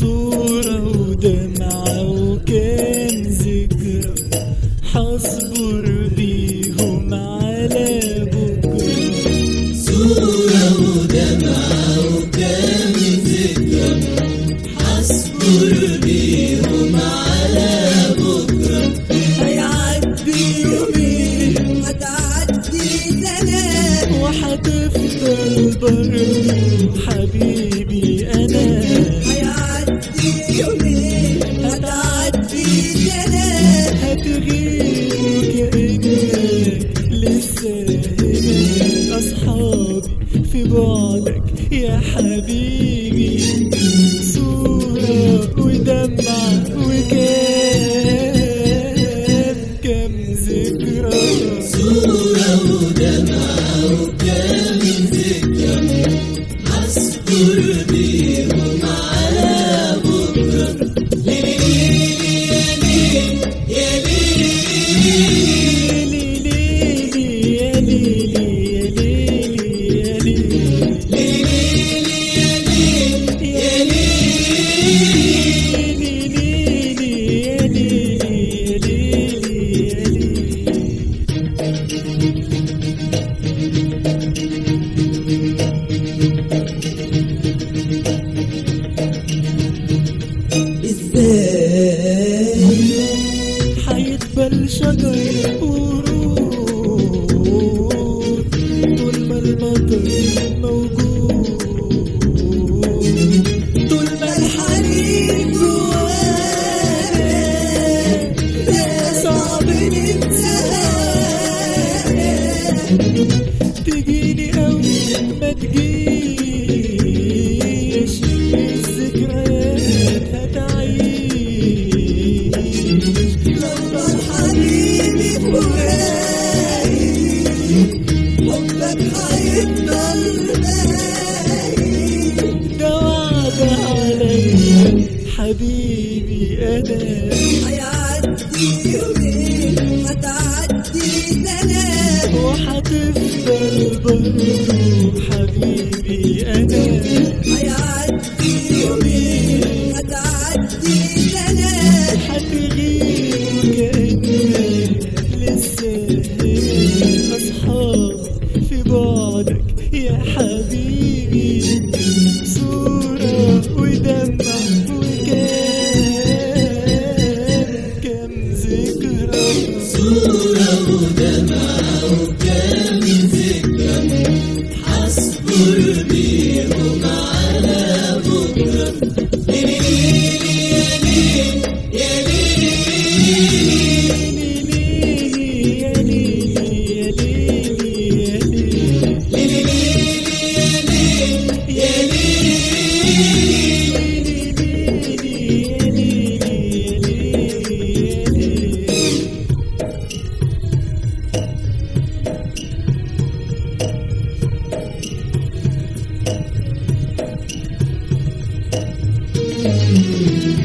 صورة ودمعة وكان ذكرى حصبر بيهم على بكرة صورة ودمعة وكام ذكرى حصبر بيهم على بكرة هيعدي يومين هتعدي سنة وحتفضل برضه حبيبي أنا هيعدي يومين هتعدي سنة هتغيب كأنك لسه هنا أصحابي في بعدك يا حبيبي صورة ودمع وكام كام ذكرى صورة ودمعة وكام ذكرى حصبر بيهم على بكرة ليلي ليلي يا ليلي يا ليلي يا ليلي ازاي حيتبل شجر ورود طول ما المطر موجود طول ما الحنين جوانا ده صعب ننساه تجيني أوي ما تجيش الذكريات هتعيش لما حبيبي فراقي حبك هيفضل باقي ده وعد عليا حبيبي أنا هيعدي يومين هتعدي سنة وحتفضل برضه حبيبي أنا هيعدي يومين هتعدي سنة حتغيب كأنك لسه هنا أصحاب في بعدك يا حبيبي صورة ودمع وكام كام ذكرى صورة ودمعة وكام ذكرى حصبر بيهم على بكرة Thank